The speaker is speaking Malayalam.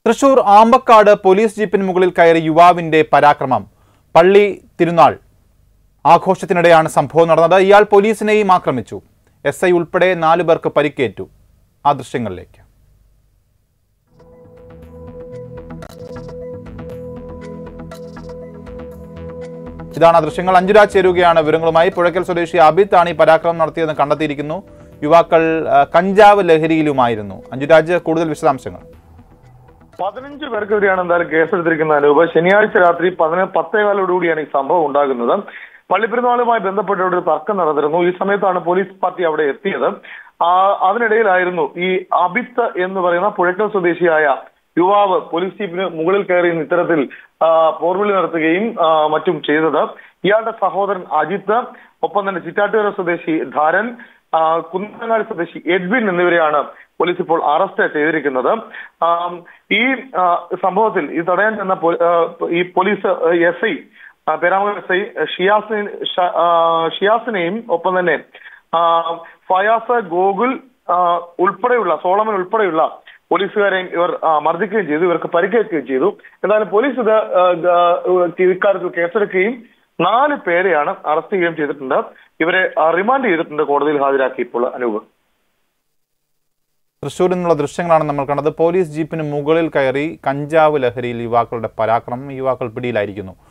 തൃശൂർ ആമ്പക്കാട് പോലീസ് ജീപ്പിന് മുകളിൽ കയറി യുവാവിന്റെ പരാക്രമം പള്ളി തിരുനാൾ ആഘോഷത്തിനിടെയാണ് സംഭവം നടന്നത് ഇയാൾ പോലീസിനെയും ആക്രമിച്ചു എസ് ഐ ഉൾപ്പെടെ നാലു പേർക്ക് പരിക്കേറ്റു ആ ദൃശ്യങ്ങളിലേക്ക് ഇതാണ് ആ ദൃശ്യങ്ങൾ അഞ്ജുരാജ് ചേരുകയാണ് വിവരങ്ങളുമായി പുഴയ്ക്കൽ സ്വദേശി അബിത് ആണ് ഈ പരാക്രമം നടത്തിയതെന്ന് കണ്ടെത്തിയിരിക്കുന്നു യുവാക്കൾ ആ, കഞ്ചാവ് ലഹരിയിലുമായിരുന്നു അഞ്ജുരാജ് കൂടുതൽ വിശദാംശങ്ങൾ പതിനഞ്ച് പേർക്കെതിരെയാണ് എന്തായാലും കേസെടുത്തിരിക്കുന്ന അനൂപ് ശനിയാഴ്ച രാത്രി പതിന പത്തേകാലോടുകൂടിയാണ് ഈ സംഭവം ഉണ്ടാകുന്നത് പള്ളിപ്പെരുന്നാളുമായി ബന്ധപ്പെട്ട് ഒരു തർക്കം നടന്നിരുന്നു ഈ സമയത്താണ് പോലീസ് പാർട്ടി അവിടെ എത്തിയത് ആ, അതിനിടയിലായിരുന്നു ഈ അബിത്ത് എന്ന് പറയുന്ന പുഴക്കൽ സ്വദേശിയായ യുവാവ് പോലീസ് ജീപ്പിന് മുകളിൽ കയറി നിന്ന് ഇത്തരത്തിൽ ആ, പോർവിളി നടത്തുകയും ആ, മറ്റും ചെയ്തത് ഇയാളുടെ സഹോദരൻ അജിത്ത് ഒപ്പം തന്നെ ചിറ്റാറ്റുകര സ്വദേശി ധാരൻ ആ, കുന്നങ്ങാട് സ്വദേശി എഡ്വിൻ എന്നിവരെയാണ് പോലീസ് ഇപ്പോൾ അറസ്റ്റ് ചെയ്തിരിക്കുന്നത് ആം, ഈ ആ, സംഭവത്തിൽ ഈ തടയാൻ ചെന്ന പോ- ആ, ഈ police S I Peramoor S I ഷിയാസിനെ ഷ- ആ, ഷിയാസിനെയും ഒപ്പം തന്നെ ആ, ഫയാസ് ഗോകുൽ ആ, ഉൾപ്പെടെയുള്ള സോളമൻ ഉൾപ്പെടെയുള്ള പോലീസുകാരെയും ഇവർ ആ, മർദ്ദിക്കുകയും ചെയ്തു ഇവർക്ക് പരിക്കേൽക്കുകയും ചെയ്തു എന്തായാലും പോലീസ് ഇത് ആ, ഗ- ഇക്കാര്യത്തിൽ കേസെടുക്കുകയും നാല് പേരെയാണ് അറസ്റ്റ് ചെയ്യുകയും ചെയ്തിട്ടുണ്ട് ഇവരെ ആ, റിമാൻഡ് ചെയ്തിട്ടുണ്ട് കോടതിയിൽ ഹാജരാക്കി ഇപ്പോൾ അനൂപ് തൃശ്ശൂരിൽ നിന്നുള്ള ദൃശ്യങ്ങളാണ് നമ്മൾ കണ്ടത് പോലീസ് ജീപ്പിന് മുകളിൽ കയറി കഞ്ചാവ് ലഹരിയിൽ യുവാക്കളുടെ പരാക്രമം യുവാക്കൾ പിടിയിലായിരിക്കുന്നു